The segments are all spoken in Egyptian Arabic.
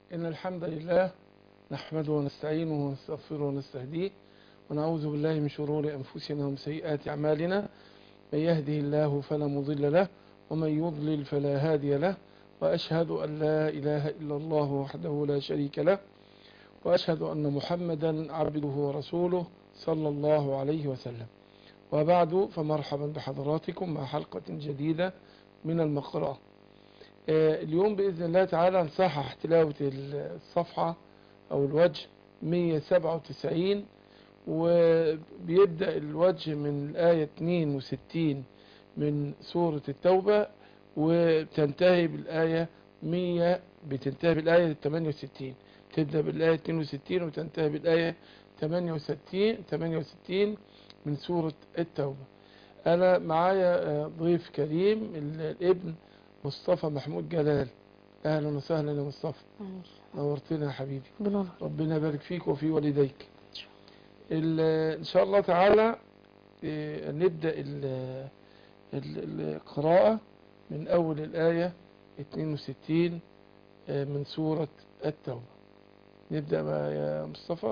إن الحمد لله نحمده ونستعينه ونستغفره ونستهديه ونعوذ بالله من شرور أنفسنا ومن سيئات أعمالنا من يهده الله فلا مضل له ومن يضلل فلا هادي له وأشهد أن لا إله إلا الله وحده لا شريك له وأشهد أن محمدا عبده ورسوله صلى الله عليه وسلم وبعد فمرحبا بحضراتكم مع حلقة جديدة من المقرأة آه، اليوم بإذن الله تعالى نصحح تلاوة الصفحة أو الوجه 197 وبيبدأ الوجه من الآية 62 من سورة التوبة وتنتهي بالآية 100 بتنتهي بالآية 68 تبدأ بالآية 62 وتنتهي بالآية 68 68 من سورة التوبة أنا معايا آه، ضيف كريم ال- الابن مصطفى محمود جلال أهلا وسهلا يا مصطفى نورتنا يا حبيبي بنور ربنا يبارك فيك وفي والديك ال- إن شاء الله تعالى آه، نبدأ ال- ال- القراءة من أول الآية 62 آه، من سورة التوبة نبدأ بقى يا مصطفى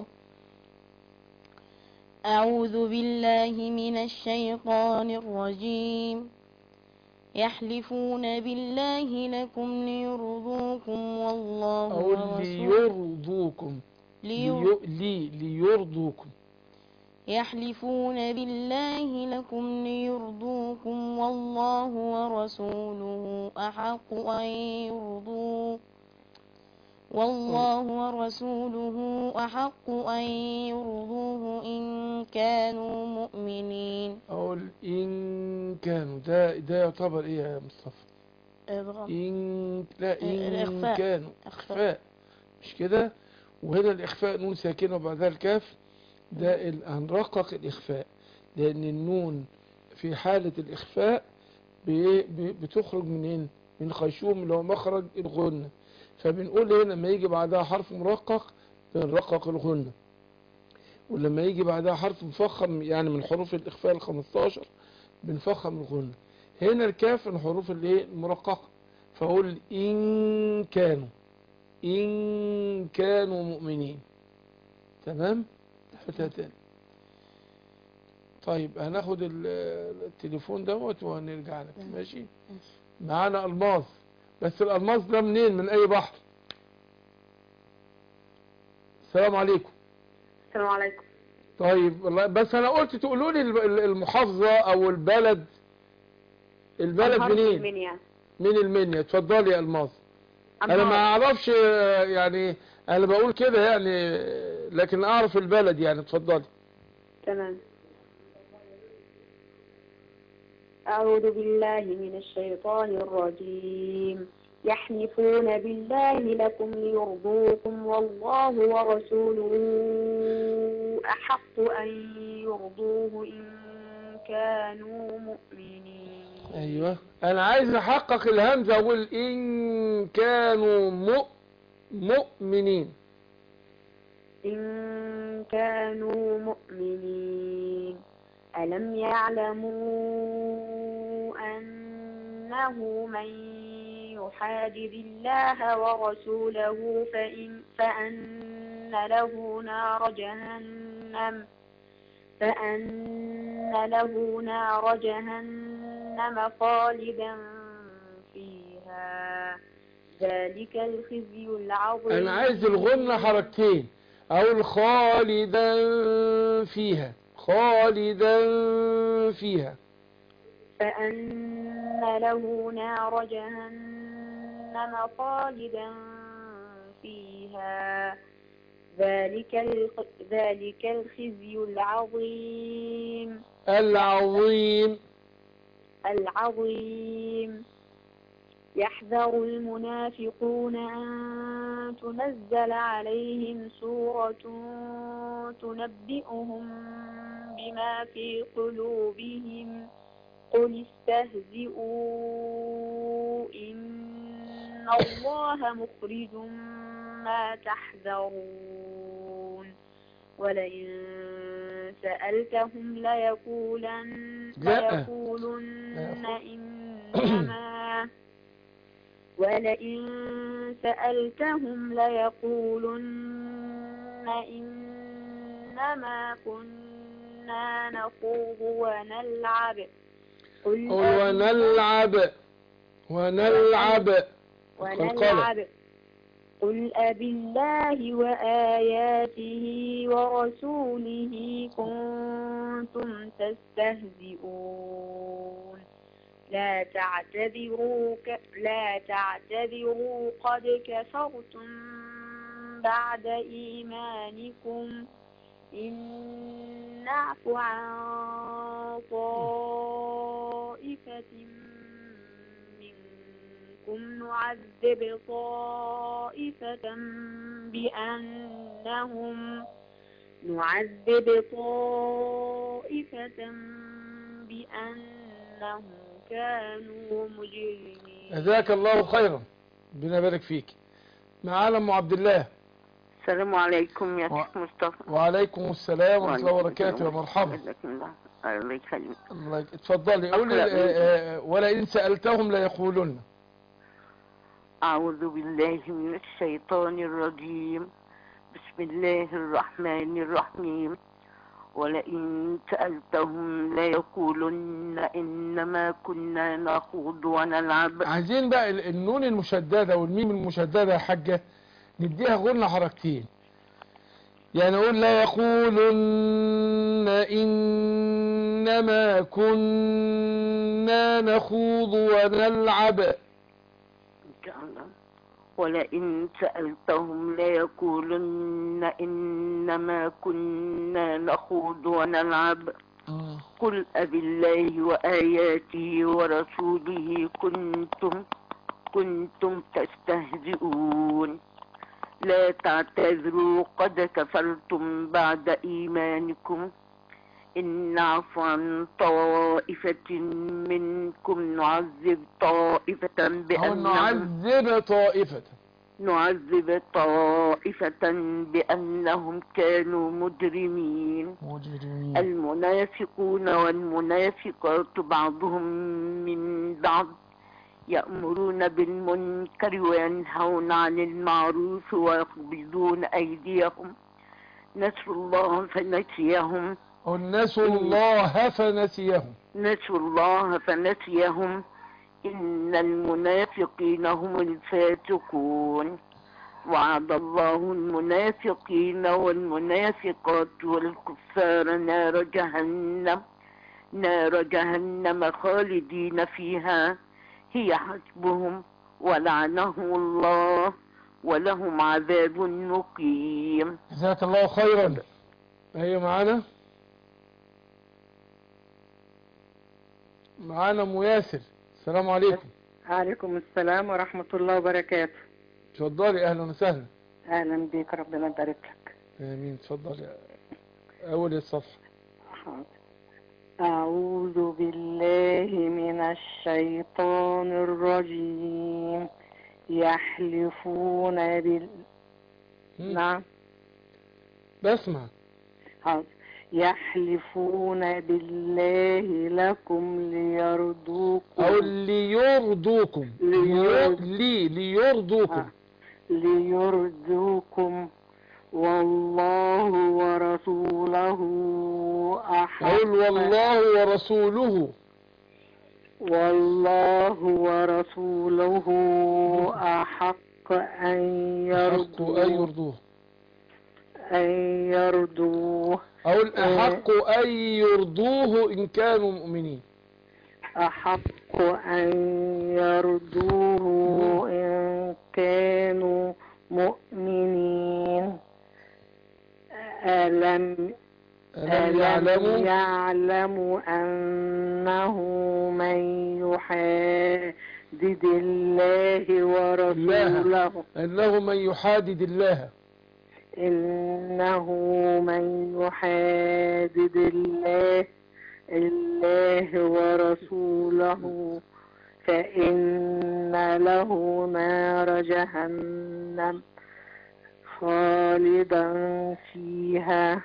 أعوذ بالله من الشيطان الرجيم يحلفون بالله لكم ليرضوكم والله أو ورسوله ليرضوكم لير... ليو- لي ليرضوكم يحلفون بالله لكم ليرضوكم والله ورسوله أحق أن يرضوه والله ورسوله أحق أن يرضوه إن كانوا مؤمنين أقول إن كانوا ده ده يعتبر إيه يا مصطفى إضغام إن لا إن الإخفاء. كانوا إخفاء. إخفاء مش كده وهنا الإخفاء نون ساكنة وبعدها الكاف ده ال- هنرقق الإخفاء لأن النون في حالة الإخفاء بي- بي- بتخرج منين من خيشوم اللي هو مخرج الغنة فبنقول هنا لما يجي بعدها حرف مرقق بنرقق الغنة ولما يجي بعدها حرف مفخم يعني من حروف الإخفاء ال 15 بنفخم الغنة هنا الكاف من حروف الايه المرققة فأقول إن كانوا إن كانوا مؤمنين تمام فتاة تاني طيب هناخد ال- التليفون دوت وهنرجع لك تمام. ماشي معانا الماس بس الالماس ده منين من اي بحر السلام عليكم السلام عليكم طيب والله بس انا قلت تقولوا لي الب- ال- المحافظة او البلد البلد أنهار منين المنيا من المنيا اتفضلي يا الماس انا ما أنهار. اعرفش آه، يعني انا بقول كده يعني آه، لكن اعرف البلد يعني اتفضلي تمام أعوذ بالله من الشيطان الرجيم يحلفون بالله لكم ليرضوكم والله ورسوله أحق أن يرضوه إن كانوا مؤمنين ايوه انا عايز احقق الهمزة اقول ان كانوا مؤ مؤمنين إن كانوا مؤمنين ألم يعلموا أنه من يحادد الله ورسوله فإن فأن له نار جهنم فأن له نار جهنم خالدا فيها ذلك الخزي العظيم انا عايز الغنة حركتين اقول خالدا فيها خالدا فيها فأن له نار جهنم خالدا فيها ذلك الخ... ذلك الخزي العظيم العظيم العظيم يحذر المنافقون أن تنزل عليهم سورة تنبئهم بما في قلوبهم قل استهزئوا إن الله مخرج ما تحذرون ولئن سألتهم ليقولن لا. ليقولن إنما ولئن سألتهم ليقولن إنما كنا نخوض ونلعب قل قل ونلعب ونلعب ونلعب قل أبالله وآياته ورسوله كنتم تستهزئون لا تعتذروا ك... لا تعتذروا قد كفرتم بعد إيمانكم إن نعف عن طائفة منكم نعذب طائفة بأنهم نعذب طائفة بأنهم كانوا مجرمين جزاك الله خيرا ربنا يبارك فيك معانا ام عبد الله السلام عليكم يا و- شيخ مصطفى وعليكم السلام ورحمه الله وعليكم وبركاته يا السلام. مرحبا جزاكم الله الله يخليك الله يك- اتفضلي أقرأ قولي من- آه، آه، ولئن سألتهم ليقولن أعوذ بالله من الشيطان الرجيم بسم الله الرحمن الرحيم ولئن سألتهم ليقولن إنما كنا نخوض ونلعب عايزين بقى ال- النون المشددة والميم المشددة يا حاجة نديها غنى حركتين يعني نقول لا يقولن إنما كنا نخوض ونلعب إن شاء الله ولئن سألتهم ليقولن إنما كنا نخوض ونلعب قل أبالله وآياته ورسوله كنتم كنتم تستهزئون لا تعتذروا قد كفرتم بعد إيمانكم إن نعف عن طائفة منكم نعذب طائفة أو بأنهم نعذب طائفة نعذب طائفة بأنهم كانوا مجرمين مجرمين المنافقون والمنافقات بعضهم من بعض يأمرون بالمنكر وينهون عن المعروف ويقبضون أيديهم نسوا الله فنسيهم قل نسوا الله فنسيهم نسوا الله فنسيهم إن المنافقين هم الفاسقون وعد الله المنافقين والمنافقات والكفار نار جهنم نار جهنم خالدين فيها هي حسبهم ولعنهم الله ولهم عذاب مقيم جزاك الله خيرا هي معانا معانا ام ياسر السلام عليكم عليكم السلام ورحمة الله وبركاته اتفضلي اهلا وسهلا أهلا بك ربنا يبارك لك امين اتفضلي اول الصفحه حاضر. أعوذ بالله من الشيطان الرجيم يحلفون بال مم. نعم بسمع حاضر يحلفون بالله لكم ليرضوكم او ليرضوكم ليرض- لي ليرضوكم آه. ليرضوكم والله ورسوله أحق اقول والله ورسوله والله ورسوله أحق أن حق ان يرضوه يرضوه أن يرضوه اقول احق ان يرضوه ان كانوا مؤمنين أحق أن يرضوه إن كانوا مؤمنين ألم ألم يعلموا يعلموا أنه من يحادد الله ورسوله انه من يحادد الله إنه من يحادد الله الله ورسوله فإن له نار جهنم خالدا فيها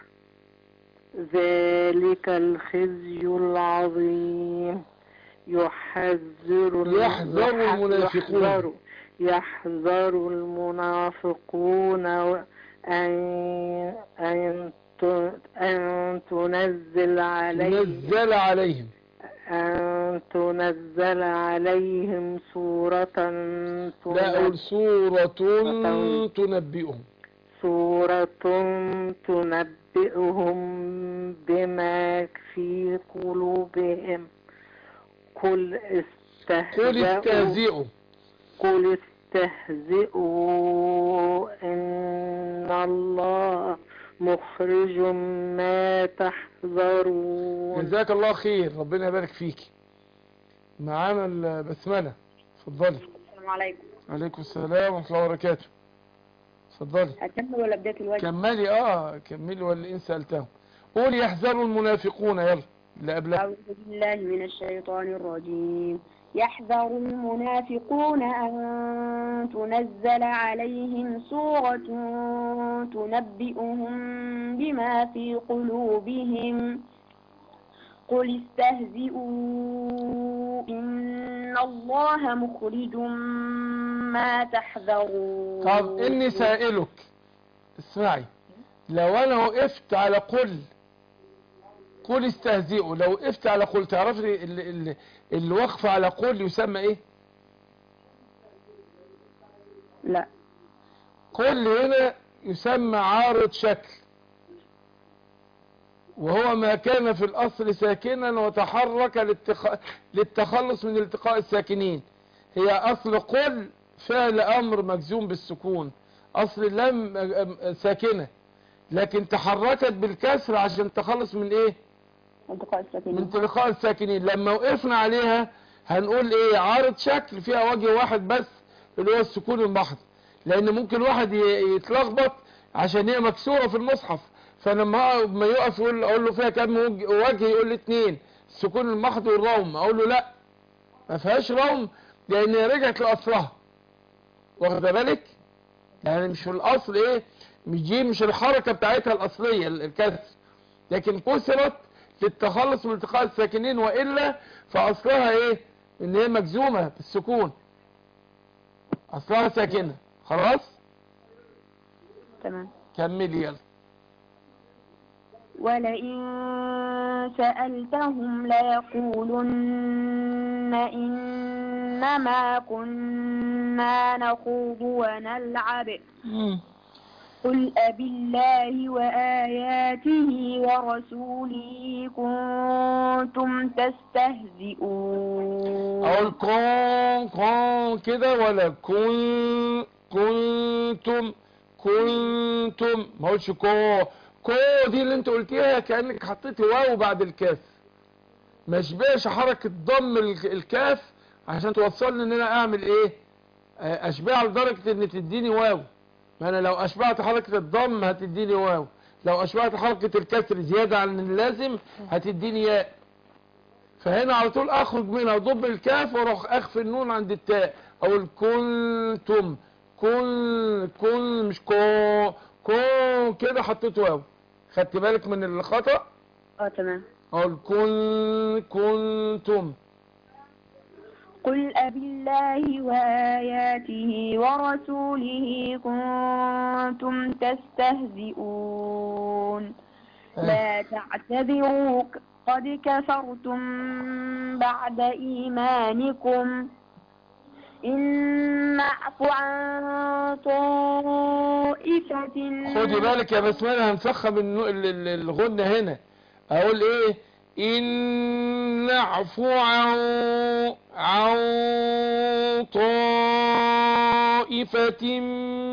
ذلك الخزي العظيم يحذر يحذر المنافقون. يحذر, يحذر المنافقون أن أن ت- أن تنزل عليهم نزل عليهم أن تنزل عليهم سورة لا تنبئ أقول سورة تنبئهم سورة تنبئهم بما في قلوبهم قل قل استهزئوا استهزئوا قل استهزئوا إن الله مخرج ما تحذرون جزاك الله خير ربنا يبارك فيك معانا البسملة اتفضلي السلام عليكم عليكم السلام ورحمة الله وبركاته اتفضلي أكمل ولا بداية الواجب؟ كملي اه كملي ولا ان سألتهم قول يحذر المنافقون يلا اللي قبلها أعوذ بالله من الشيطان الرجيم يحذر المنافقون أن تنزل عليهم سورة تنبئهم بما في قلوبهم قل استهزئوا إن الله مخرج ما تحذرون طب اني سائلك اسمعي لو انا وقفت على قل قل استهزئوا لو وقفت على قل تعرفي ال- ال- اللي وقف على قل يسمى ايه لا قل هنا يسمى عارض شكل وهو ما كان في الأصل ساكنا وتحرك للتخ... للتخلص من التقاء الساكنين هي أصل قل فعل أمر مجزوم بالسكون أصل لم ساكنة لكن تحركت بالكسر عشان تخلص من إيه التقاء من الساكنين تلقاء الساكنين لما وقفنا عليها هنقول ايه عارض شكل فيها وجه واحد بس اللي هو السكون المحض لان ممكن واحد ي- يتلخبط عشان هي مكسوره في المصحف فلما ما يقف يقول اقول له فيها كام وجه وجه يقول لي اتنين السكون المحض والروم اقول له لا ما فيهاش روم لان هي رجعت لاصلها واخده بالك يعني مش في الاصل ايه مش دي مش الحركه بتاعتها الاصليه ال- الكسر لكن كسرت للتخلص من التقاء الساكنين والا فاصلها ايه ان هي مجزومه بالسكون اصلها ساكنه خلاص تمام كملي يلا ولئن سألتهم ليقولن إنما كنا نخوض ونلعب قل أبالله وآياته ورسوله كنتم تستهزئون اقول كون كون كده ولا كن كنتم كنتم ما اقولش كو كو دي اللي انت قلتيها كانك حطيتي واو بعد الكاف ما اشبهش حركه ضم ال- الكاف عشان توصلني ان انا اعمل ايه آه، اشبهها لدرجه ان تديني واو ما انا لو اشبعت حركه الضم هتديني واو لو اشبعت حركه الكسر زياده عن اللازم هتديني ياء فهنا على طول اخرج منها ضم الكاف واروح اخفي النون عند التاء اقول كنتم كن كن مش كو كو كده حطيت واو خدت بالك من الخطأ اه تمام اقول كن كنتم قل أبالله وآياته ورسوله كنتم تستهزئون لا تعتذروا قد كفرتم بعد إيمانكم إن نعفو عن طائفة خدي بالك يا بسمله هنفخم النو- ال- ال- الغنة هنا اقول ايه ان نعفو عن عن طائفة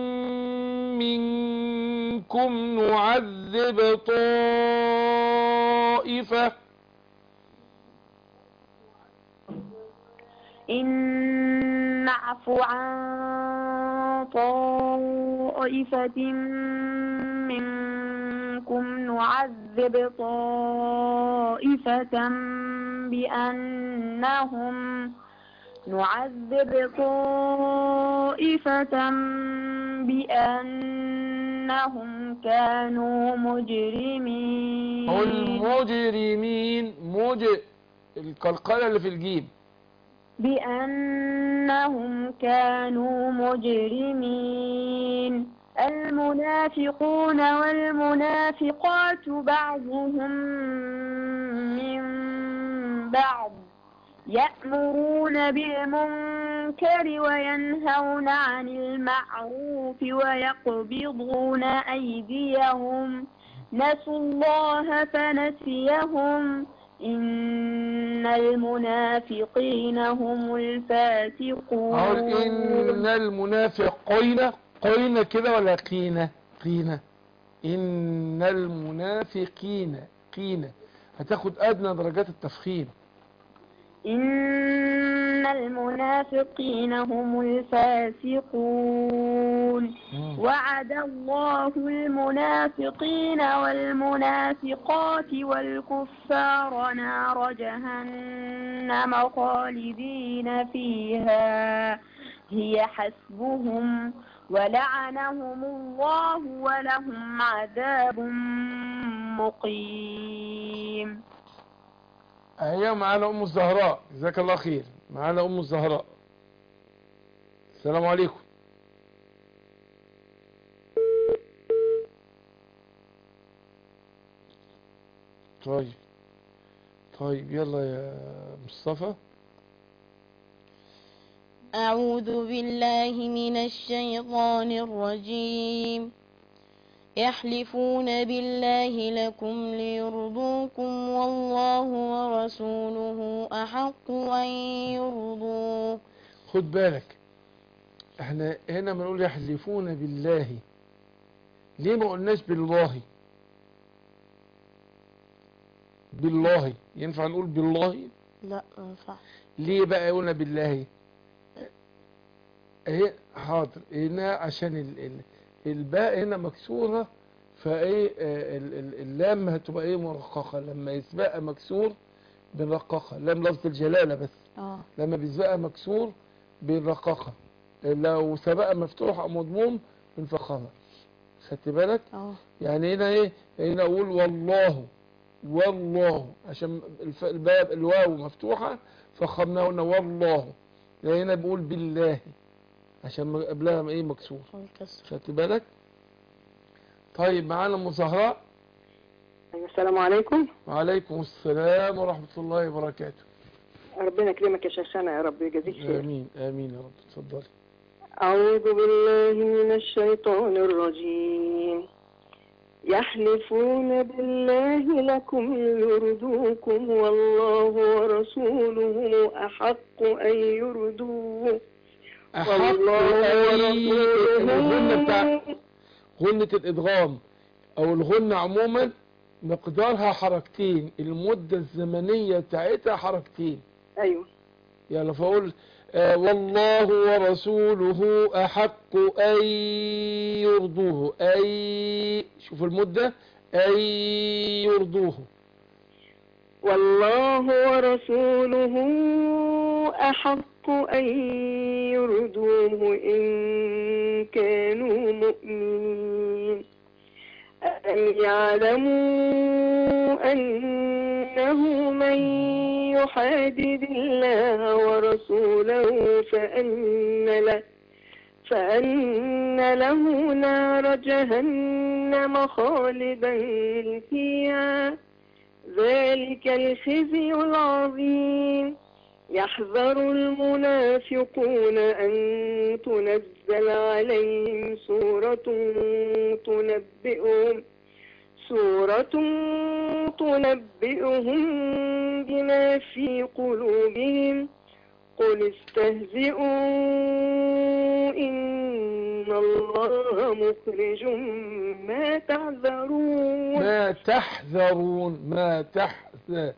منكم نعذب طائفة إن نعفو عن طائفة منكم نعذب طائفة بأنهم نعذب طائفة بأنهم كانوا مجرمين اقول مجرمين مج القلقلة اللي في الجيم بأنهم كانوا مجرمين المنافقون والمنافقات بعضهم من بعض يأمرون بالمنكر وينهون عن المعروف ويقبضون أيديهم نسوا الله فنسيهم إن المنافقين هم الفاسقون أقول إن المنافقين قين كده ولا قينة قينة إن المنافقين قينة هتاخد أدنى درجات التفخيم إن المنافقين هم الفاسقون وعد الله المنافقين والمنافقات والكفار نار جهنم خالدين فيها هي حسبهم ولعنهم الله ولهم عذاب مقيم هي معانا أم الزهراء جزاك الله خير معانا أم الزهراء السلام عليكم طيب طيب يلا يا مصطفى أعوذ بالله من الشيطان الرجيم يحلفون بالله لكم ليرضوكم والله ورسوله أحق أن يرضوه خد بالك احنا هنا بنقول يحلفون بالله ليه ما قلناش بالله بالله ينفع نقول بالله لا ما ينفعش ليه بقى قلنا بالله ايه حاضر هنا عشان ال ال الباء هنا مكسورة فايه آه، ال- ال- اللام هتبقى ايه مرققة لما يسبقها مكسور بنرققها لام لفظ الجلالة بس اه لما بيسبقها مكسور بنرققها لو سبقها مفتوح او مضموم بنفخمها خدت بالك اه يعني هنا ايه هنا اقول والله والله عشان الف- الباب الواو مفتوحة فخمنا هنا والله يعني هنا بقول بالله عشان م- قبلها ايه مكسور الكسر خدت بالك طيب معانا ام زهراء السلام عليكم وعليكم السلام ورحمة الله وبركاته ربنا يكرمك يا شيخنا يا رب يجازيك خير امين امين يا رب اتفضلي أعوذ بالله من الشيطان الرجيم يحلفون بالله لكم ليرضوكم والله ورسوله أحق أن يرضوه احق والله أي- الغنة بتاع ورسوله غنة الادغام او الغنة عموما مقدارها حركتين المدة الزمنية بتاعتها حركتين أيوه يلا فاقول آه والله ورسوله احق ان يرضوه اي شوف المدة ان يرضوه والله ورسوله أحق أن يرضوه إن كانوا مؤمنين أن يعلموا أنه من يحادد الله ورسوله فأن له فأن له نار جهنم خالدا فيها ذلك الخزي العظيم يحذر المنافقون أن تنزل عليهم سورة تنبئهم سورة تنبئهم بما في قلوبهم قل استهزئوا إن الله مخرج ما تعذرون ما تحذرون ما تحذر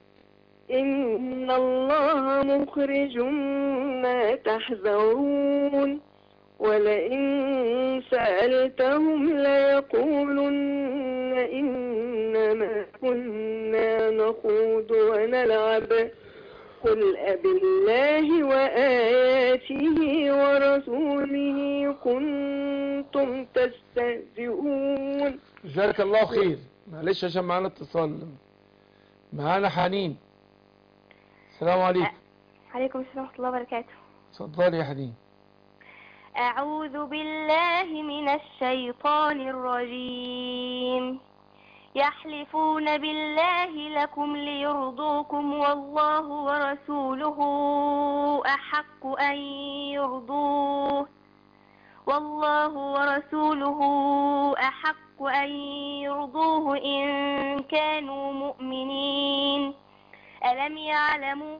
إن الله مخرج ما تحذرون ولئن سألتهم ليقولن إنما كنا نخوض ونلعب قل أبالله وآياته ورسوله كنتم تستهزئون جزاك الله خير معلش عشان معانا اتصال معانا حنين السلام عليكم عليكم السلام ورحمة الله وبركاته اتفضلي يا حنين أعوذ بالله من الشيطان الرجيم يحلفون بالله لكم ليرضوكم والله ورسوله أحق أن يرضوه والله ورسوله أحق أن يرضوه إن كانوا مؤمنين ألم يعلموا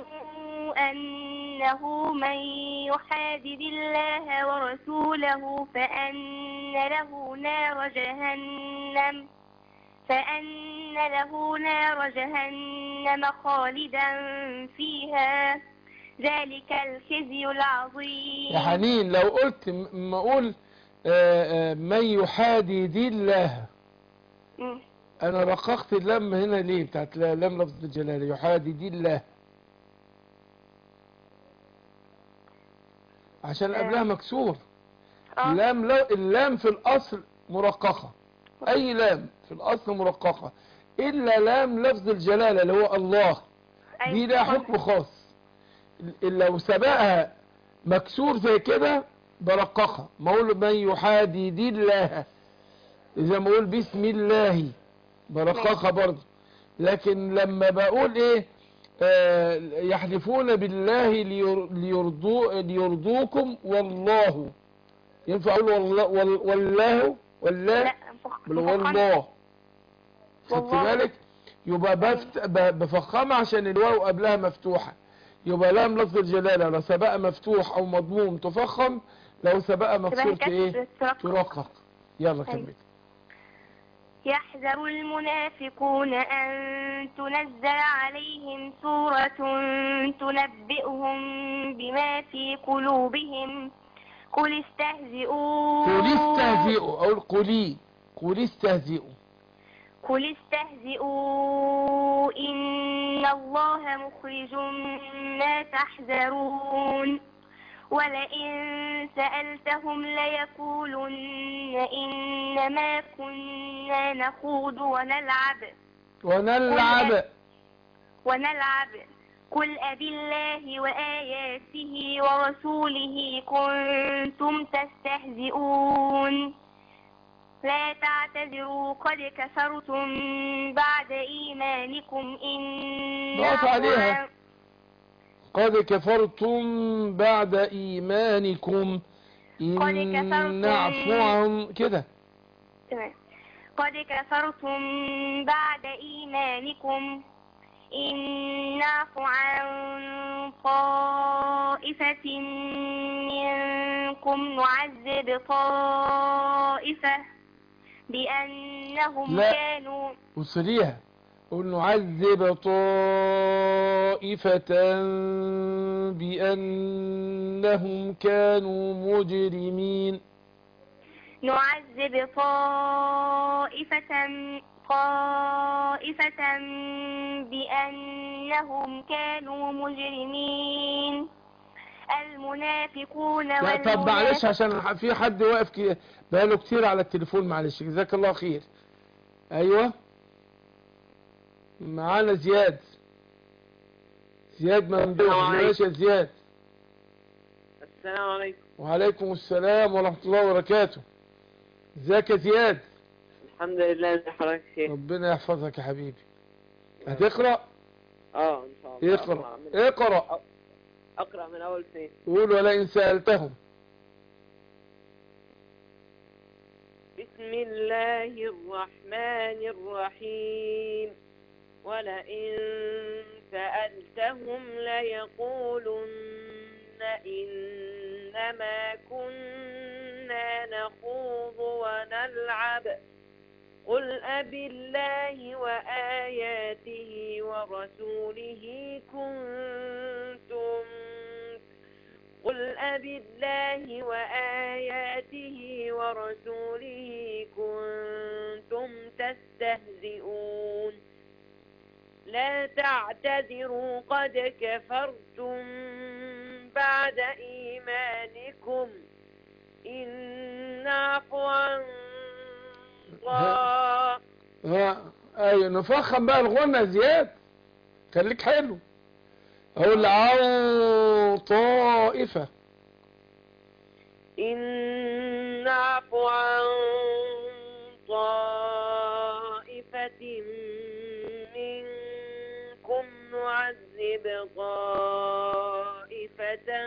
أنه من يحادد الله ورسوله فأن له نار جهنم فأن له نار جهنم خالدا فيها ذلك الخزي العظيم يا حنين لو قلت م- ما اقول آه، آه، من يحادد الله مم. انا رققت اللام هنا ليه بتاعت لا- لام لفظ الجلالة يحادد الله عشان قبلها مكسور آه. اللام لو اللام في الاصل مرققة اي لام في الاصل مرققة الا لام لفظ الجلالة اللي هو الله دي لها حكم خاص ال- لو سبقها مكسور زي كده برققها ما اقول من يحادد الله زي ما اقول بسم الله برققها برضه لكن لما بقول ايه آه يحلفون بالله لير- ليرضو ليرضوكم والله ينفع اقول والله وال- والله والله لا فخ- بل مفخمة. والله خدت والله. بالك يبقى بفت... ب- بفخمها عشان الواو قبلها مفتوحة يبقى لام لفظ الجلالة لو سبقها مفتوح او مضموم تفخم لو سبقها مكسور تبقى ايه كسر ترقق. ترقق يلا أيوة. كمل يحذر المنافقون أن تنزل عليهم سورة تنبئهم بما في قلوبهم قل استهزئوا قل استهزئوا اقول قولي قل استهزئوا قل استهزئوا إن الله مخرج ما تحذرون ولئن سألتهم ليقولن إنما كنا نخوض ونلعب ونلعب ونلعب قل أبالله وآياته ورسوله كنتم تستهزئون لا تعتذروا قد كفرتم بعد إيمانكم إن ضغط نعفو عليها. عن- قد كفرتم بعد ايمانكم قد ان كفرتم. نعفو عن كده تمام. قد كفرتم بعد إيمانكم إن نعفو عن طائفة منكم نعذب طائفة بأنهم لا. كانوا وصليها قل نعذب طائفة بأنهم كانوا مجرمين نعذب طائفة طائفة بأنهم كانوا مجرمين المنافقون لا طب معلش عشان في حد واقف كده بقاله كتير على التليفون معلش جزاك الله خير ايوه معانا زياد زياد ممدوح السلام عليكم. ماشي يا زياد السلام عليكم وعليكم السلام ورحمة الله وبركاته ازيك يا زياد الحمد لله ازي حضرتك شيخ ربنا يحفظك يا حبيبي هتقرأ اه ان شاء الله اقرأ من- اقرأ اقرا من اول فين قول ولئن سألتهم بسم الله الرحمن الرحيم ولئن سألتهم ليقولن إنما كنا نخوض ونلعب قل أب الله وآياته ورسوله كنتم قل أب الله وآياته ورسوله كنتم تستهزئون لا تعتذروا قد كفرتم بعد إيمانكم إن نعفو عن طائف ها ايوه نفخم بقى الغنى يا زياد خليك حلو اقول عن طائفة إن نعف عن طائفة منكم نعذب طائفة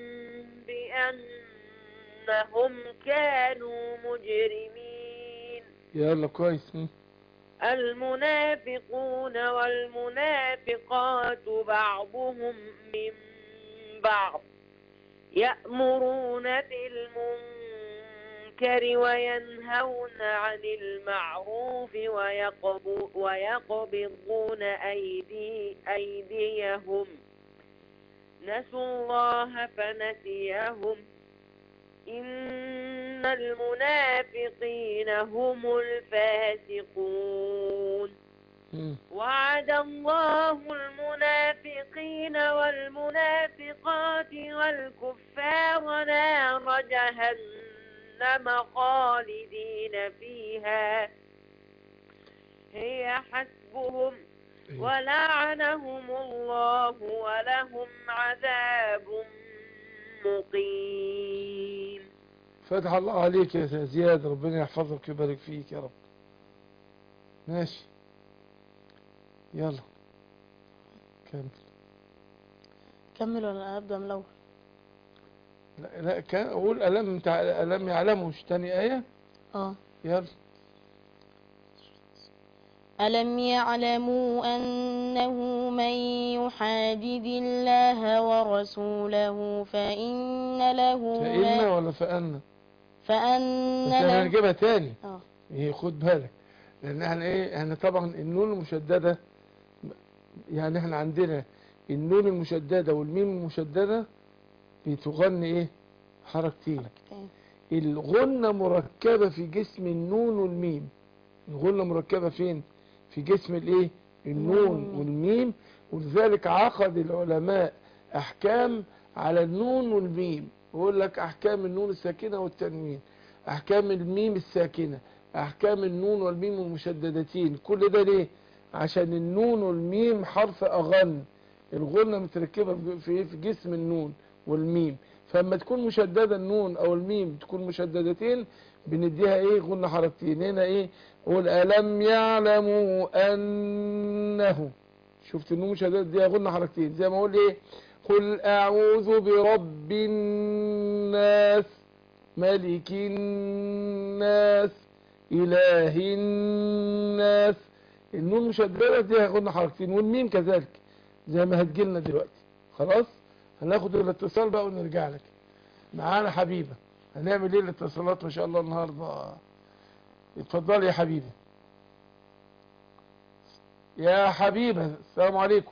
بأنهم كانوا مجرمين يلا كويس م. المنافقون والمنافقات بعضهم من بعض يأمرون بالمنكر وينهون عن المعروف ويقب- ويقبضون أيدي أيديهم نسوا الله فنسيهم إن المنافقين هم الفاسقون م. وعد الله المنافقين والمنافقات والكفار نار جهنم خالدين فيها هي حسبهم ولعنهم الله ولهم عذاب مقيم فتح الله عليك يا زياد ربنا يحفظك ويبارك فيك يا رب ماشي يلا كمل كمل ولا أبدأ من الأول لا, لا كان اقول الم تع... الم يعلموا مش تاني ايه اه يلا ألم يعلموا أنه من يحادد الله ورسوله فإن له فإن نا- ولا فأن فأن بس احنا له هنجيبها تاني اه ايه خد بالك لان احنا ايه احنا طبعا النون المشددة يعني احنا عندنا النون المشددة والميم المشددة بتغني ايه حركتين تاني. الغنة مركبة في جسم النون والميم الغنة مركبة فين في جسم الايه النون والميم. والميم ولذلك عقد العلماء احكام على النون والميم يقول لك احكام النون الساكنة والتنوين احكام الميم الساكنة احكام النون والميم المشددتين كل ده ليه عشان النون والميم حرف اغن الغنة متركبة في في جسم النون والميم فلما تكون مشددة النون او الميم تكون مشددتين بنديها ايه غنة حركتين هنا ايه قول ألم يعلموا أنه شفت النون مشددة دي غنة حركتين زي ما اقول ايه قل أعوذ برب الناس ملك الناس إله الناس النون مشددة دي غنة حركتين والميم كذلك زي ما هتجيلنا دلوقتي خلاص هناخد الاتصال بقى ونرجع لك معانا حبيبة هنعمل ايه الاتصالات ما شاء الله النهاردة اتفضلي يا حبيبة يا حبيبة السلام عليكم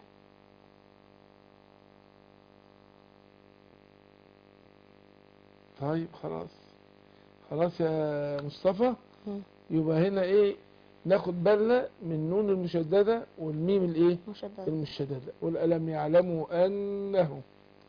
طيب خلاص خلاص يا مصطفى مم. يبقى هنا ايه ناخد بالنا من النون المشددة والميم الايه مشدد المشددة والألم يعلموا أنه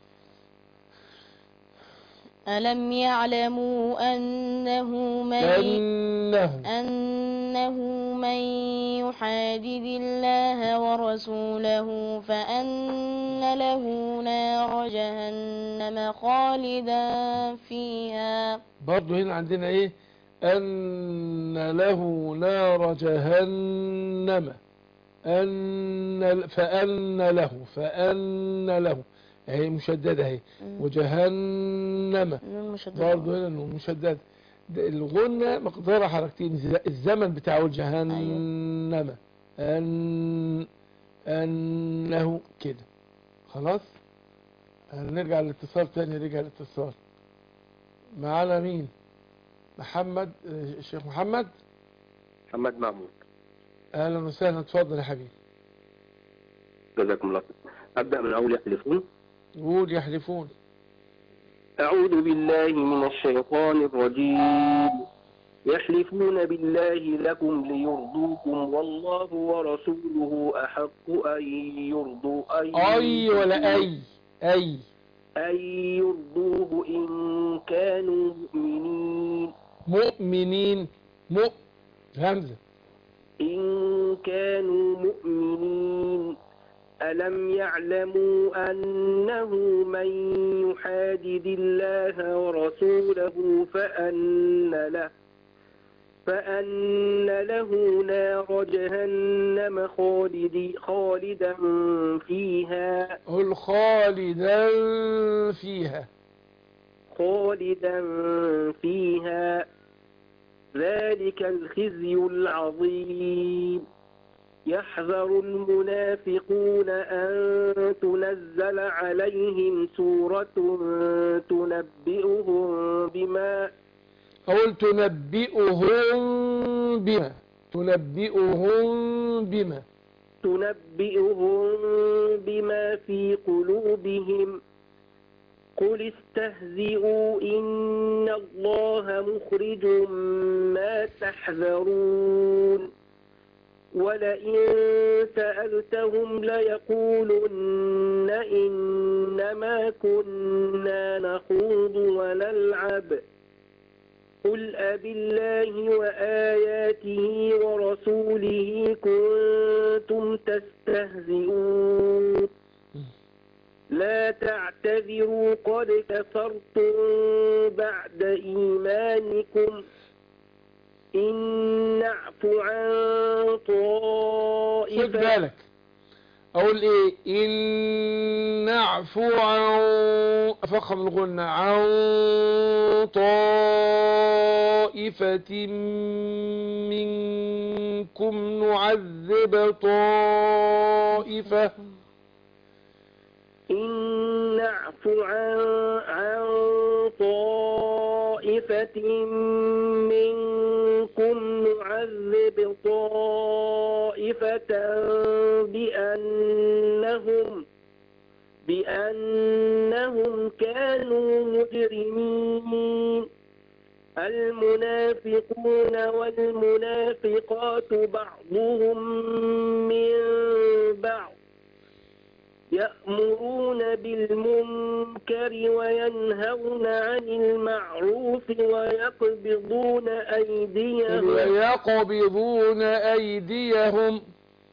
ألم يعلموا أنه من أنه أنه من يحادد الله ورسوله فأن له نار جهنم خالدا فيها برضو هنا عندنا ايه أن له نار جهنم أن فأن له فأن له اهي مشددة اهي وجهنم النون مشدد برضو هنا انه مشددة ده الغنة مقدارها حركتين الز- الزمن بتاعه جهنم أن أنه كده خلاص هنرجع للاتصال تاني رجع الاتصال معانا مين محمد آه، الشيخ محمد محمد محمود اهلا وسهلا اتفضل يا حبيبي جزاكم الله خير أبدأ من أول يحلفون قول يحلفون أعوذ بالله من الشيطان الرجيم يحلفون بالله لكم ليرضوكم والله ورسوله أحق أن يرضوا أن اي ولا اي اي أن يرضوه إن كانوا مؤمنين مؤمنين مؤ همزة إن كانوا مؤمنين ألم يعلموا أنه من يحادد الله ورسوله فأن له فأن له نار جهنم خالد خالدا فيها قل خالدا فيها خالدا فيها ذلك الخزي العظيم يحذر المنافقون أن تنزل عليهم سورة تنبئهم بما أقول تنبئهم بما تنبئهم بما تنبئهم بما في قلوبهم قل استهزئوا إن الله مخرج ما تحذرون ولئن سألتهم ليقولن إنما كنا نخوض ونلعب قل أبالله وآياته ورسوله كنتم تستهزئون لا تعتذروا قد كفرتم بعد إيمانكم إن نعف عن خد طائفة بالك أقول إيه إن نعفو عن فخم الغنى عن طائفة منكم نعذب طائفة إن نعف عن, عن طائفة منكم نعذب طائفة بأنهم بأنهم كانوا مجرمين المنافقون والمنافقات بعضهم من بعض يأمرون بالمنكر وينهون عن المعروف ويقبضون أيديهم يقبضون أيديهم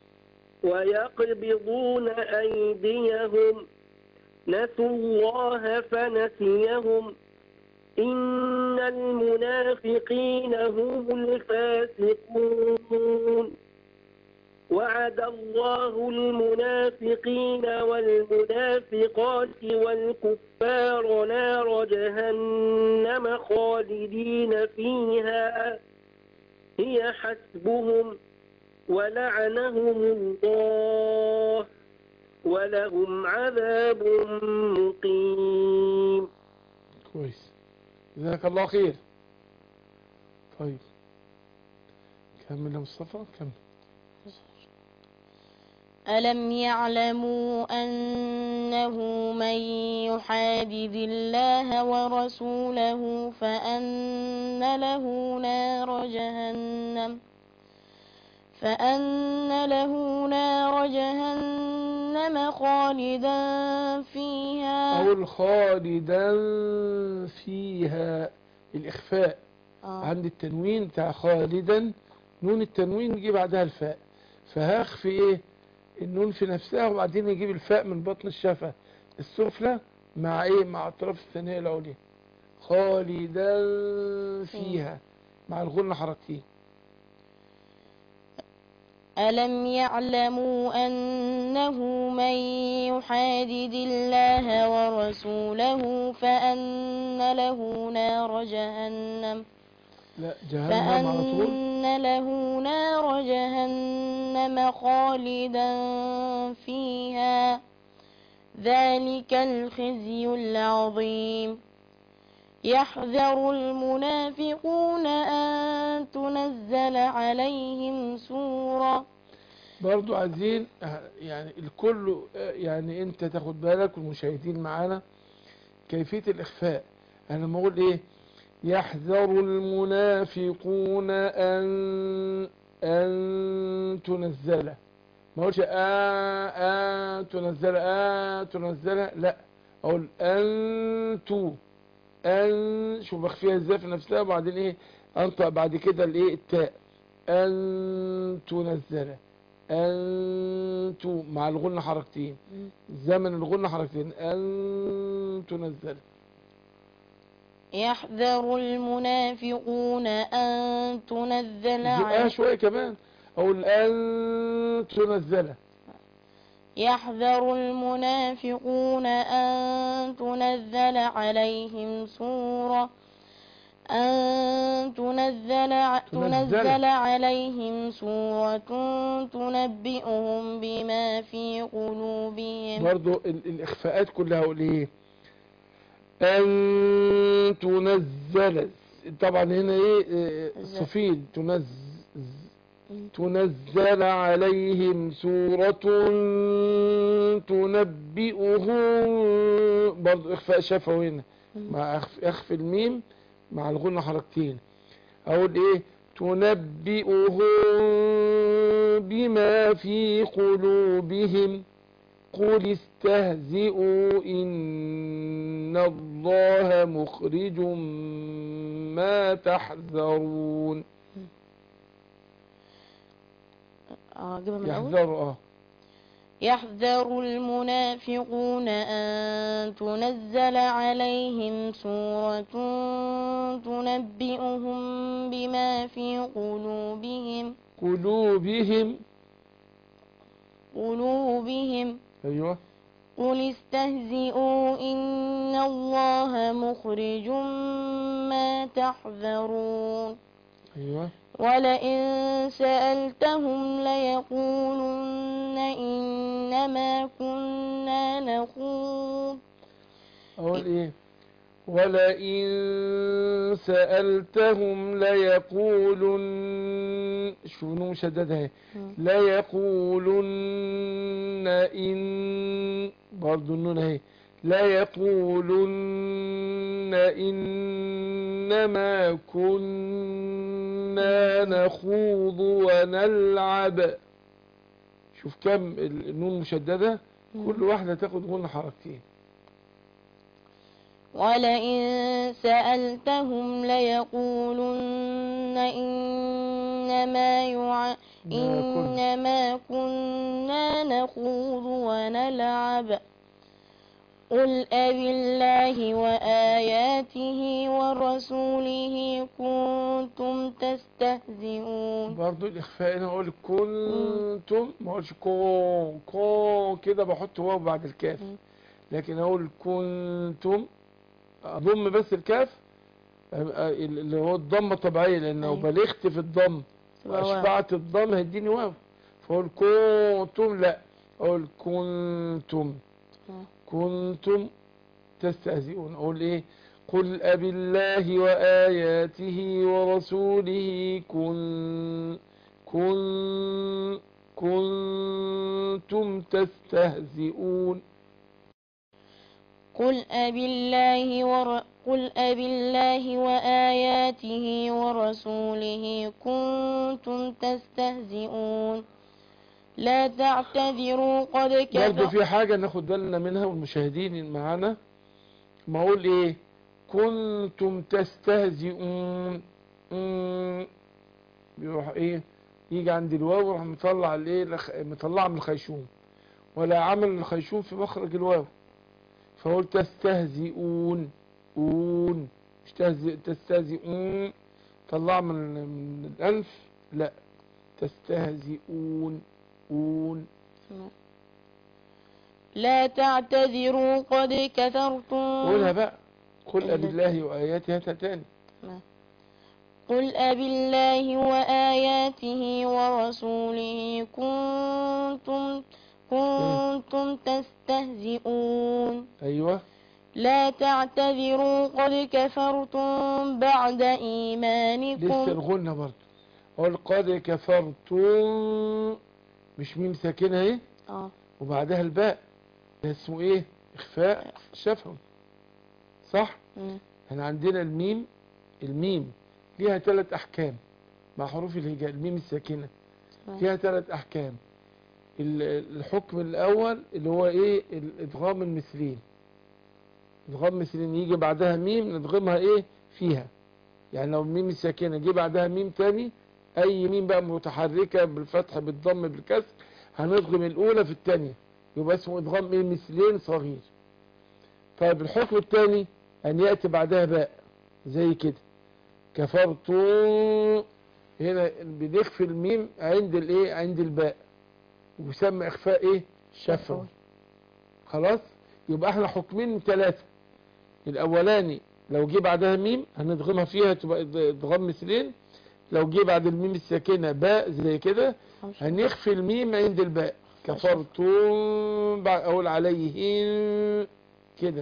ويقبضون أيديهم نسوا الله فنسيهم إن المنافقين هم الفاسقون وعد الله المنافقين والمنافقات والكفار نار جهنم خالدين فيها هي حسبهم ولعنهم الله ولهم عذاب مقيم كويس جزاك الله خير طيب كمل يا مصطفى كمل ألم يعلموا أنه من يحادد الله ورسوله فأن له نار جهنم فأن له نار جهنم خالدا فيها أقول خالدا فيها الإخفاء آه. عند التنوين بتاع خالدا نون التنوين يجي بعدها الفاء فهخفي ايه النون في نفسها وبعدين يجيب الفاء من بطن الشفة السفلى مع ايه مع اطراف الثانية العليا خالدا فيها مع الغنة حركتين ألم يعلموا أنه من يحادد الله ورسوله فأن له نار جهنم لا جهنم على طول فأن له نار جهنم خالدا فيها ذلك الخزي العظيم يحذر المنافقون أن تنزل عليهم سورة برضو عايزين آه، يعني الكل آه، يعني انت تاخد بالك والمشاهدين معانا كيفية الإخفاء أنا لما أقول إيه يحذر المنافقون أن أن تنزل ما أقولش آه آه تنزل آه تنزل لا أقول أنتو أن شوف بخفيها ازاي في نفسها وبعدين إيه أنطق بعد كده الإيه التاء أن تنزل أن تو مع الغنة حركتين مم. زمن الغنة حركتين أن تنزل يحذر المنافقون أن تنزل زقها عليهم شوية كمان أقول أن تنزل يحذر المنافقون أن تنزل عليهم سورة أن تنزل ع- تنزل. تنزل عليهم سورة تنبئهم بما في قلوبهم برضو ال- الإخفاءات كلها أقول إيه أن تنزل طبعا هنا إيه إيه، ز- صفيل تنزل تنزل عليهم سورة تنبئهم برضو إخفاء شفوي هنا مع أخف, أخف الميم مع الغنة حركتين أقول إيه تنبئهم بما في قلوبهم قل استهزئوا إن الله مخرج ما تحذرون آه، أجيبها من الأول يحذروا اه يحذر المنافقون أن تنزل عليهم سورة تنبئهم بما في قلوبهم قلوبهم قلوبهم ايوه قل استهزئوا إن الله مخرج ما تحذرون ايوه ولئن سألتهم ليقولن إنما كنا نخوض اقول ايه ولئن سألتهم ليقولن شنو مشددة اهي ليقولن إن برضو النون اهي ليقولن إنما كنا نخوض ونلعب شوف كم ال- النون مشددة كل واحدة تاخد غن حركتين ولئن سألتهم ليقولن إنما يع... إنما كنا نخوض ونلعب قل أبالله وآياته ورسوله كنتم تستهزئون برضو الإخفاء هنا أقول كنتم ما أقولش كو كو كده بحط واو بعد الكاف مم. لكن أقول كنتم أضم بس الكاف أبقى ال- اللي هو الضمة طبيعية لأن لو أيوة. بلغت في الضم تبقى واو. وأشبعت الضم هيديني واو فأقول كنتم لا أقول كنتم مم. كنتم تستهزئون أقول إيه قل أبالله وآياته ورسوله كن كن كنتم تستهزئون قل أبالله ور... قل أبالله وآياته ورسوله كنتم تستهزئون لا تعتذروا قد برضه كفر في حاجة ناخد بالنا منها والمشاهدين معانا ما أقول إيه كنتم تستهزئون مم. بيروح إيه يجي عند الواو ويروح مطلع الإيه لخ- مطلعها من الخيشوم ولا عمل الخيشوم في مخرج الواو فقول تستهزئون أون مش تهزئ تستهزئون طلع من من الأنف لا تستهزئون أون لا تعتذروا قد قولها كفرتم بقى قل إلا- أبالله وآياته هاتها تاني قل أبالله وآياته ورسوله كنتم كنتم تستهزئون أيوة لا تعتذروا قد كفرتم بعد لسه إيمانكم الغنة برضه قل قد كفرتم مش ميم ساكنة اهي اه وبعدها الباء ده اسمه ايه اخفاء شفوي صح مم. احنا عندنا الميم الميم ليها ثلاث احكام مع حروف الهجاء الميم الساكنة تمام. فيها ثلاث احكام ال- الحكم الاول اللي هو ايه الادغام المثلين ادغام مثلين يجي بعدها ميم ندغمها ايه فيها يعني لو الميم الساكنة جه بعدها ميم تاني اي ميم بقى متحركة بالفتح بالضم بالكسر هندغم الاولى في الثانية يبقى اسمه ادغام ايه مثلين صغير طيب الحكم الثاني ان يأتي بعدها باء زي كده كفرتم هنا بنخفي الميم عند الايه عند الباء ويسمى اخفاء ايه شفوي خلاص يبقى احنا حكمين من ثلاثة الاولاني لو جه بعدها ميم هندغمها فيها تبقى ادغام مثلين لو جه بعد الميم الساكنة باء زي كده هنخفي الميم عند الباء كفرتم بعد اقول عليهم كده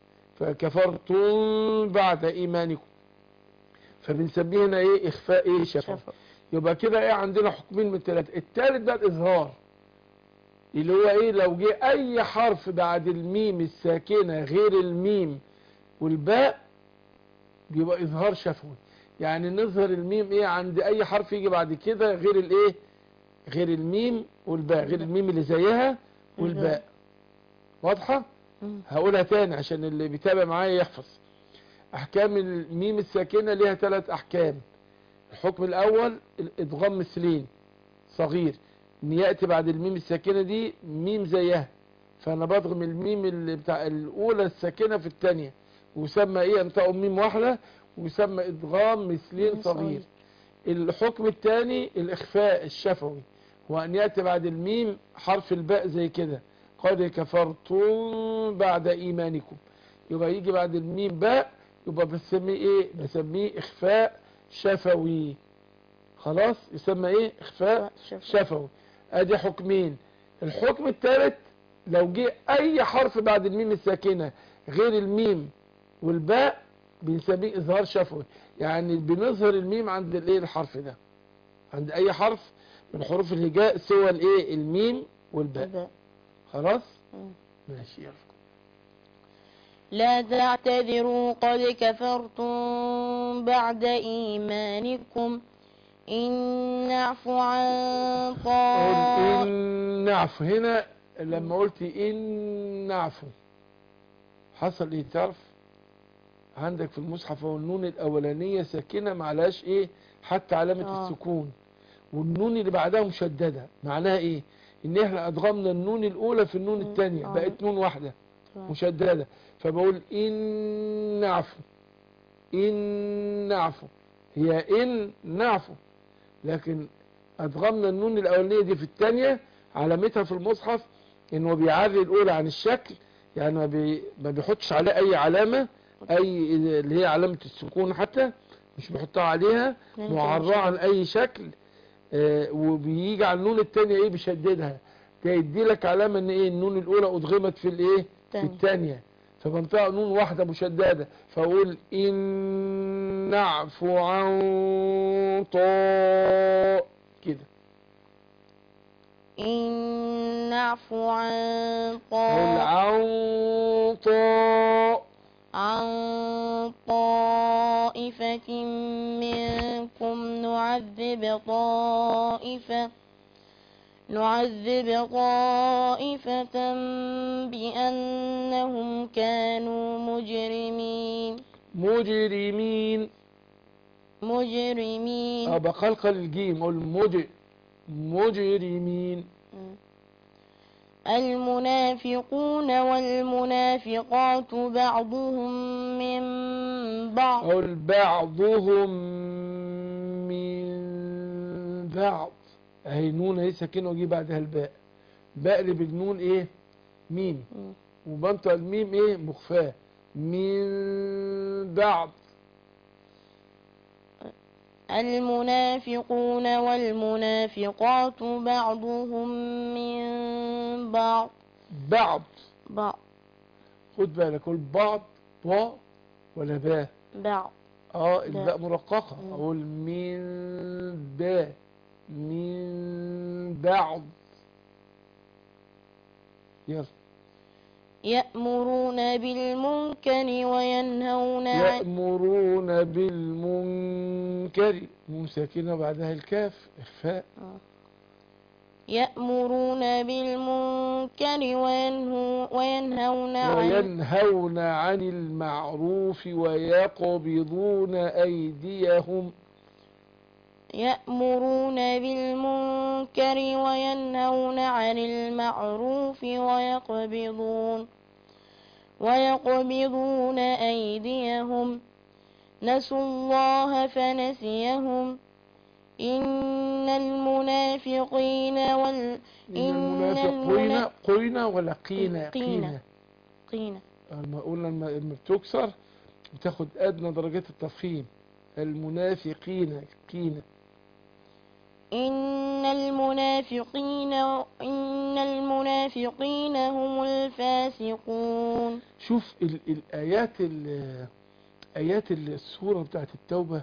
فكفرتم بعد ايمانكم فبنسميه هنا ايه اخفاء ايه شفوي شفوي. يبقى كده ايه عندنا حكمين من ثلاثة الثالث بقى الاظهار اللي هو ايه لو جه اي حرف بعد الميم الساكنة غير الميم والباء بيبقى اظهار شفوي يعني نظهر الميم ايه عند اي حرف يجي بعد كده غير الايه غير الميم والباء غير الميم اللي زيها والباء واضحة مم. هقولها تاني عشان اللي بيتابع معايا يحفظ احكام الميم الساكنة ليها ثلاث احكام الحكم الاول الادغام مثلين صغير ان يأتي بعد الميم الساكنة دي ميم زيها فانا بضغم الميم اللي بتاع الاولى الساكنة في الثانية ويسمى ايه انطقوا ميم واحدة ويسمى ادغام مثلين صغير الحكم الثاني الاخفاء الشفوي وان يأتي بعد الميم حرف الباء زي كده قد كفرتم بعد ايمانكم يبقى يجي بعد الميم باء يبقى بسميه ايه بسميه اخفاء شفوي خلاص يسمى ايه اخفاء شفوي ادي حكمين الحكم الثالث لو جه اي حرف بعد الميم الساكنة غير الميم والباء بنسميه اظهار شفوي يعني بنظهر الميم عند الايه الحرف ده عند اي حرف من حروف الهجاء سوى الايه الميم والباء الباء. خلاص مم. ماشي يلا لا تعتذروا قد كفرتم بعد إيمانكم إن نعفو عن قل طائف إن نعفو هنا لما قلت إن نعفو حصل إيه تعرف عندك في المصحف هو النون الأولانية ساكنة معلهاش إيه حتى علامة آه. السكون والنون اللي بعدها مشددة معناها إيه إن إحنا أدغمنا النون الأولى في النون مم. الثانية آه. بقت نون واحدة تمام. مشددة فبقول إن نعفو إن نعفو هي إن نعفو لكن أدغمنا النون الأولانية دي في الثانية علامتها في المصحف إنه بيعري الأولى عن الشكل يعني ما, بي ما بيحطش عليها أي علامة أي اللي هي علامة السكون حتى مش بيحطها عليها يعني معراه عن أي شكل آه وبيجي على النون الثانية إيه بيشددها ده يدي لك علامة إن إيه النون الأولى أدغمت في الإيه في تاني. الثانية فبنطق نون واحدة مشددة فأقول إن نعفو عن طاء كده إن نعفو عن أقول طائف عن طاء عن طائفة منكم نعذب طائفة نعذب طائفة بأنهم كانوا مجرمين مجرمين مجرمين أه بقلقل الجيم أقول مج مجرمين المنافقون والمنافقات بعضهم من بعض أقول بعضهم من بعض أهي نون أهي ساكنة وأجي بعدها الباء بقلب النون إيه ميم مم. وبنطق الميم إيه مخفاة من بعض المنافقون والمنافقات بعضهم من بعض بعض بعض خد بالك قول بعض با ولا با بعض اه الباء مرققة مم. اقول من با من بعض يلا يأمرون بالمنكر وينهون عن يأمرون بالمنكر نون ساكنة بعدها الكاف إخفاء يأمرون بالمنكر وينهو وينهون عن وينهون عن المعروف ويقبضون أيديهم يأمرون بالمنكر وينهون عن المعروف ويقبضون ويقبضون أيديهم نسوا الله فنسيهم إن المنافقين وال إن إن المنافقين المنا- قينا ولا قينا قينا. قينا لما قلنا لما لما بتكسر بتاخد أدنى درجات التفخيم المنافقين قينا إن المنافقين إن المنافقين هم الفاسقون شوف ال الآيات ال- آيات السورة بتاعت التوبة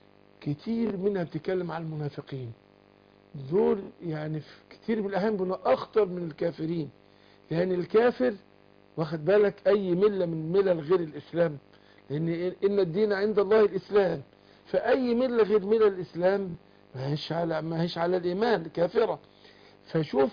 كتير منها بتتكلم عن المنافقين دول يعني في كتير من الأحيان بيبقوا أخطر من الكافرين لأن الكافر واخد بالك أي ملة من ملل غير الإسلام لأن إن الدين عند الله الإسلام فأي ملة غير ملل الإسلام ما هيش على ما هيش على الإيمان كافرة فشوف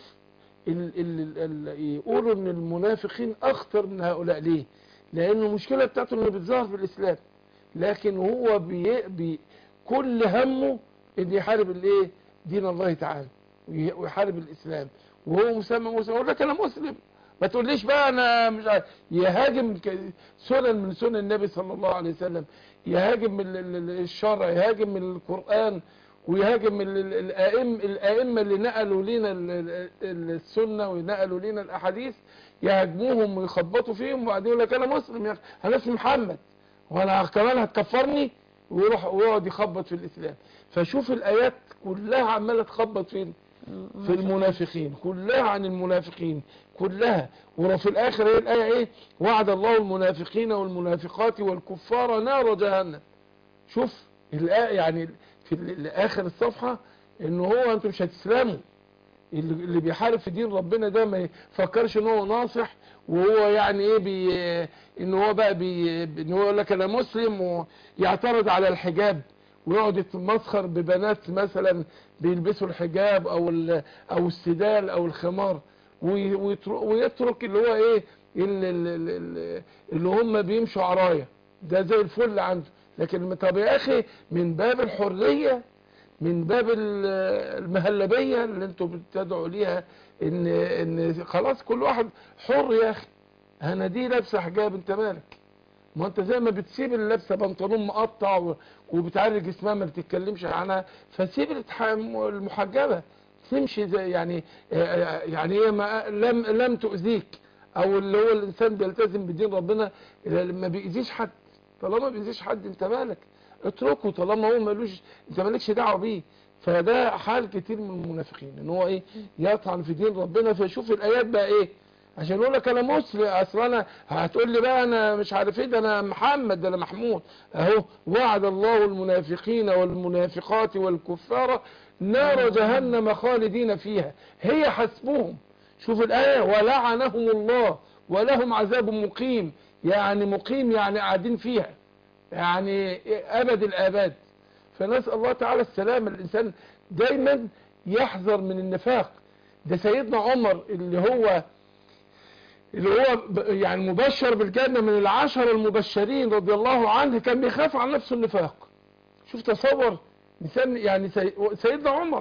ال ال ال يقولوا ان المنافقين اخطر من هؤلاء ليه لان المشكله بتاعته انه بيتظاهر في الاسلام لكن هو بي بي كل همه ان يحارب الايه دين الله تعالى وي- ويحارب الاسلام وهو مسمى مسلم يقول لك انا مسلم ما تقوليش بقى انا مش عارف يهاجم ك- سنن من سنن النبي صلى الله عليه وسلم يهاجم من ال- ال- الشرع يهاجم من القران ويهاجم من ال- الائمه الائمه اللي نقلوا لنا ال- ال- ال- السنه ونقلوا لنا الاحاديث يهاجموهم ويخبطوا فيهم وبعدين يقول لك انا مسلم يا اخي انا اسمي محمد وانا كمان هتكفرني ويروح ويقعد يخبط في الاسلام فشوف الايات كلها عماله تخبط فين في المنافقين كلها عن المنافقين كلها وفي الاخر هي الايه ايه وعد الله المنافقين والمنافقات والكفار نار جهنم شوف الآية يعني في ال- اخر الصفحه ان هو انتم مش هتسلموا اللي اللي بيحارب في دين ربنا ده ما يفكرش ان هو ناصح وهو يعني ايه بي ان هو بقى بي ان هو يقول لك انا مسلم ويعترض على الحجاب ويقعد يتمسخر ببنات مثلا بيلبسوا الحجاب او ال- او السدال او الخمار وي- ويتر- ويترك اللي هو ايه اللي, اللي, اللي هم بيمشوا عرايا ده زي الفل عنده لكن طب يا اخي من باب الحريه من باب ال- المهلبيه اللي انتوا بتدعوا ليها ان ان خلاص كل واحد حر يا اخي انا دي لابسه حجاب انت مالك ما انت زي ما بتسيب اللي لابسه بنطلون مقطع و- وبتعري جسمها ما بتتكلمش عنها فسيب الاتح- المحجبه تمشي زي يعني آه، يعني هي ما لم لم تؤذيك او اللي هو الانسان بيلتزم بدين ربنا ما بيأذيش حد طالما ما بيأذيش حد انت مالك اتركه طالما هو مالوش انت مالكش دعوه بيه فده حال كتير من المنافقين ان هو ايه يطعن في دين ربنا فيشوف الايات بقى ايه عشان يقول لك انا مسلم اصل انا هتقول لي بقى انا مش عارف ايه ده انا محمد ده انا محمود اهو وعد الله المنافقين والمنافقات والكفار نار جهنم خالدين فيها هي حسبهم شوف الايه ولعنهم الله ولهم عذاب مقيم يعني مقيم يعني قاعدين فيها يعني ابد الاباد فنسال الله تعالى السلامه الانسان دايما يحذر من النفاق ده سيدنا عمر اللي هو اللي هو ب- يعني مبشر بالجنة من العشر المبشرين رضي الله عنه كان بيخاف عن نفسه النفاق شوف تصور انسان يعني سي- سيدنا عمر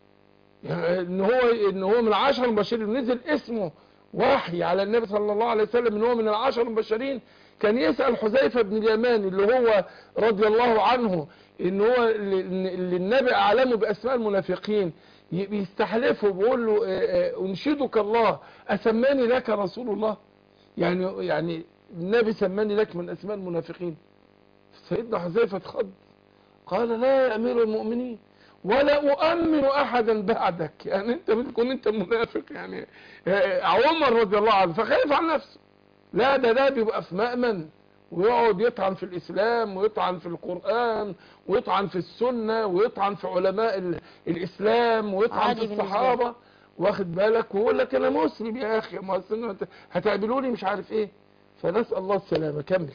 يعني ان هو ان هو من العشر المبشرين نزل اسمه وحي على النبي صلى الله عليه وسلم ان هو من العشر المبشرين كان يسأل حذيفة بن اليمان اللي هو رضي الله عنه ان هو اللي اللي النبي اعلمه باسماء المنافقين ي- بيستحلفه بيقول له آه، آه، انشدك الله اسماني لك رسول الله يعني يعني النبي سماني لك من اسماء المنافقين سيدنا حذيفة اتخض قال لا يا امير المؤمنين ولا اؤمن احدا بعدك يعني انت بتكون انت منافق يعني آه، عمر رضي الله عنه فخايف عن نفسه لا ده ده بيبقى في مأمن ويقعد يطعن في الإسلام ويطعن في القرآن ويطعن في السنة ويطعن في علماء ال- الإسلام ويطعن عادي في بالنسبة الصحابة واخد بالك ويقول لك أنا مسلم يا أخي ما أصل أنت هتقابلوني مش عارف إيه فنسأل الله السلامة كمل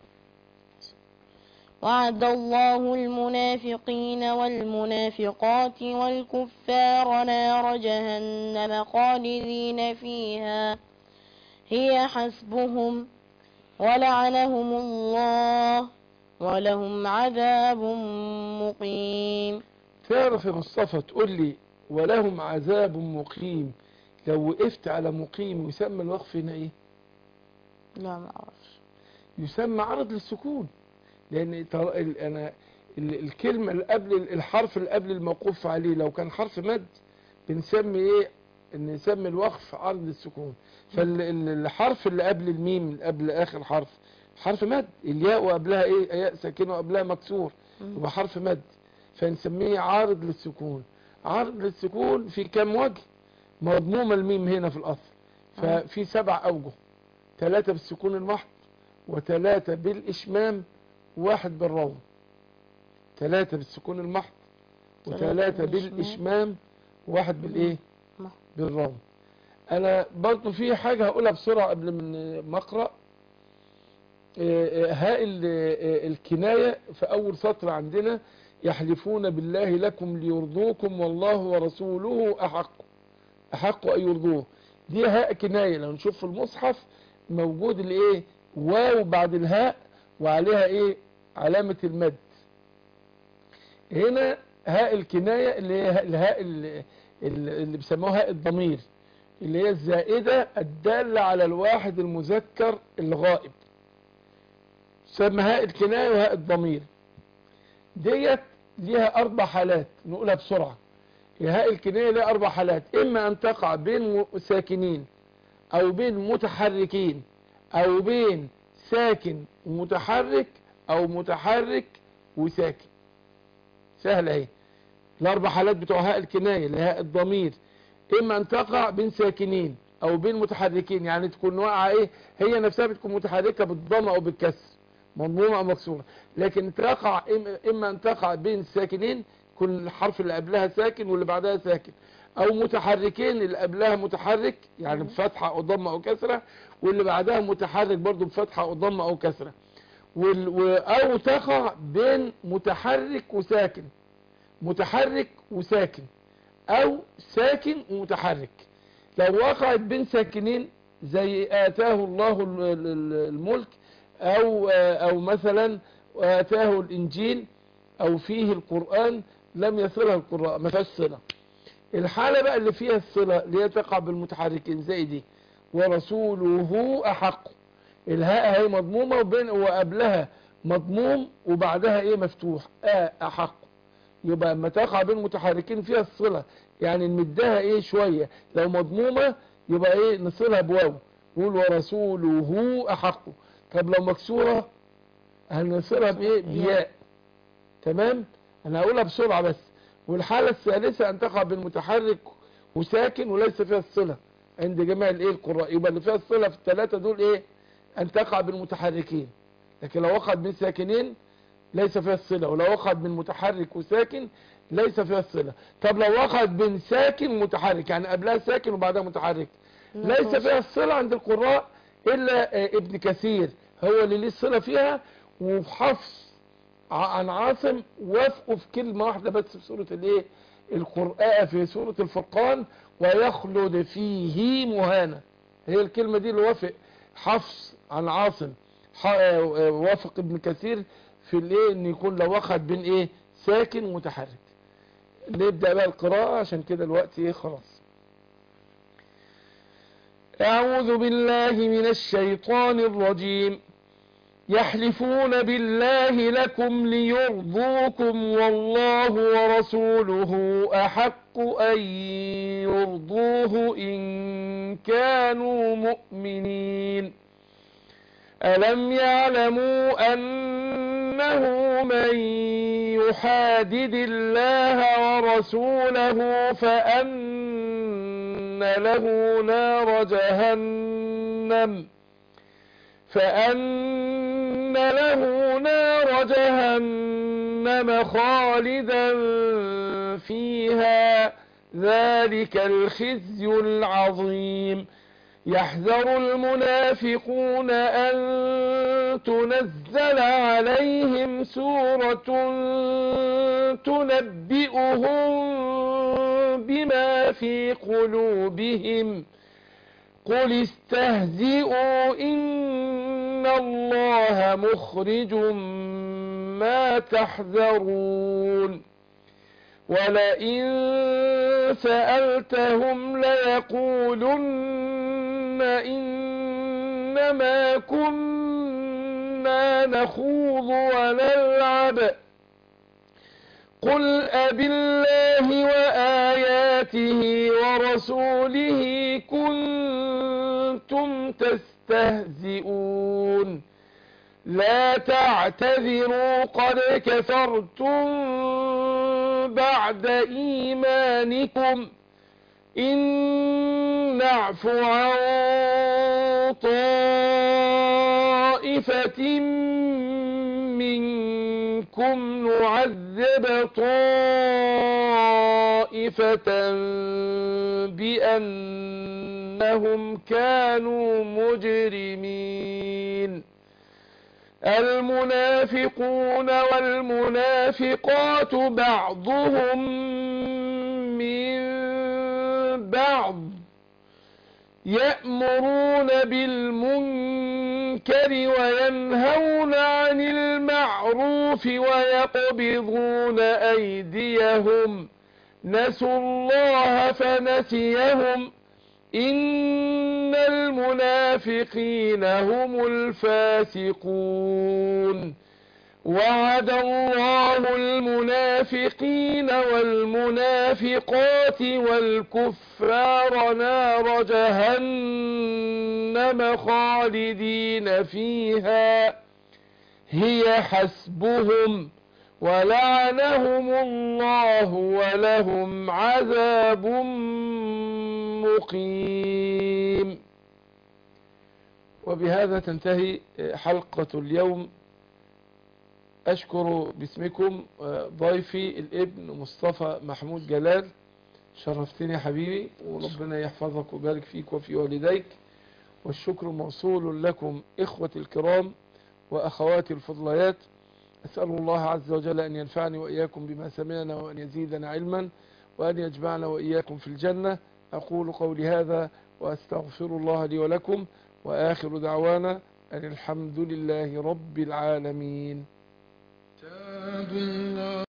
وعد الله المنافقين والمنافقات والكفار نار جهنم خالدين فيها هي حسبهم ولعنهم الله ولهم عذاب مقيم تعرف يا مصطفى تقول لي ولهم عذاب مقيم لو وقفت على مقيم يسمى الوقف هنا ايه لا ما اعرفش يسمى عرض للسكون لان تر- ال- انا ال- الكلمه اللي قبل الحرف اللي قبل الموقوف عليه لو كان حرف مد بنسمي ايه ان نسمي الوقف عرض للسكون فالحرف اللي قبل الميم اللي قبل اخر حرف حرف مد الياء وقبلها ايه ياء ساكنه وقبلها مكسور مم. يبقى حرف مد فنسميه عارض للسكون عارض للسكون في كم وجه مضمومة الميم هنا في الأصل ففي سبع أوجه ثلاثة بالسكون المحض وثلاثة بالإشمام وواحد بالروم ثلاثة بالسكون المحض ثلاثة وثلاثة بالإشمام. بالإشمام وواحد بالإيه محض. بالروم أنا برضو في حاجة هقولها بسرعة قبل من ما أقرأ آه، آه، هاء ال- آه، الكناية في أول سطر عندنا يحلفون بالله لكم ليرضوكم والله ورسوله أحق أحق أن يرضوه دي هاء كناية لو نشوف في المصحف موجود الايه واو بعد الهاء وعليها ايه علامة المد هنا هاء الكناية اللي هي الهاء اللي, اللي بيسموها هاء الضمير اللي هي الزائدة الدالة على الواحد المذكر الغائب سمى هاء الكناية وهاء الضمير ديت ليها أربع حالات نقولها بسرعة هاء الكناية ليها أربع حالات إما أن تقع بين ساكنين أو بين متحركين أو بين ساكن ومتحرك أو متحرك وساكن سهلة اهي الأربع حالات بتوع هاء الكناية اللي هي هاء الضمير إما أن تقع بين ساكنين أو بين متحركين يعني تكون واقعة إيه هي نفسها بتكون متحركة بالضمة أو بالكسر مضمومة أو مكسورة لكن تقع إما- إما أن تقع بين ساكنين كل الحرف اللي قبلها ساكن واللي بعدها ساكن أو متحركين اللي قبلها متحرك يعني بفتحة أو ضمة أو كسرة واللي بعدها متحرك برضو بفتحة أو ضمة أو كسرة وال... و... أو تقع بين متحرك وساكن متحرك وساكن أو ساكن ومتحرك لو وقعت بين ساكنين زي آتاه الله ال- ال- الملك أو أو مثلا آتاه الإنجيل أو فيه القرآن لم يصلها القراء ما فيهاش صلة الحالة بقى اللي فيها الصلة اللي هي تقع بالمتحركين زي دي ورسوله أحق الهاء هي مضمومة وبين وقبلها مضموم وبعدها ايه مفتوح آه أحق يبقى اما تقع بين متحركين فيها الصلة يعني نمدها ايه شوية لو مضمومة يبقى ايه نصلها بواو نقول ورسوله أحق طب لو مكسورة هنصلها بايه بياء تمام انا هقولها بسرعة بس والحالة الثالثة ان تقع بين متحرك وساكن وليس فيها الصلة عند جميع الايه القراء يبقى اللي فيها الصلة في الثلاثة دول ايه ان تقع بالمتحركين لكن لو وقعت بين ساكنين ليس فيها الصلة ولو وقعت بين متحرك وساكن ليس فيها الصلة طب لو وقعت بين ساكن ومتحرك يعني قبلها ساكن وبعدها متحرك ليس فيها الصلة عند القراء إلا آه، ابن كثير هو اللي ليه الصلة فيها وحفص ع- عن عاصم وافقوا في كلمة واحدة بس في سورة الايه القرآن في سورة الفرقان ويخلد فيه مهانا هي الكلمة دي اللي وافق حفص عن عاصم ح- آه، آه، وافق ابن كثير في الايه ان يكون لو واخد بين ايه ساكن ومتحرك نبدأ بقى القراءة عشان كده الوقت ايه خلاص أعوذ بالله من الشيطان الرجيم يحلفون بالله لكم ليرضوكم والله ورسوله أحق أن يرضوه إن كانوا مؤمنين ألم يعلموا أنه من يحادد الله ورسوله فأن له نار جهنم فأن له نار جهنم خالدا فيها ذلك الخزي العظيم يحذر المنافقون أن تنزل عليهم سورة تنبئهم بما في قلوبهم قل استهزئوا إن الله مخرج ما تحذرون ولئن سألتهم ليقولن إنما كنا نخوض ونلعب قل أبالله وآياته ورسوله كنتم تستهزئون لا تعتذروا قد كفرتم بعد إيمانكم إن نعف عن طائفة منكم نعذب طائفة بأنهم كانوا مجرمين المنافقون والمنافقات بعضهم من بعض يأمرون بالمنكر وينهون عن المعروف ويقبضون أيديهم نسوا الله فنسيهم إن المنافقين هم الفاسقون وعد الله المنافقين والمنافقات والكفار نار جهنم خالدين فيها هي حسبهم ولعنهم الله ولهم عذاب مقيم وبهذا تنتهي حلقة اليوم أشكر باسمكم ضيفي الابن مصطفى محمود جلال شرفتني حبيبي وربنا يحفظك ويبارك فيك وفي والديك والشكر موصول لكم إخوتي الكرام وأخواتي الفضليات أسأل الله عز وجل أن ينفعني وإياكم بما سمعنا وأن يزيدنا علما وأن يجمعنا وإياكم في الجنة أقول قولي هذا وأستغفر الله لي ولكم وآخر دعوانا أن الحمد لله رب العالمين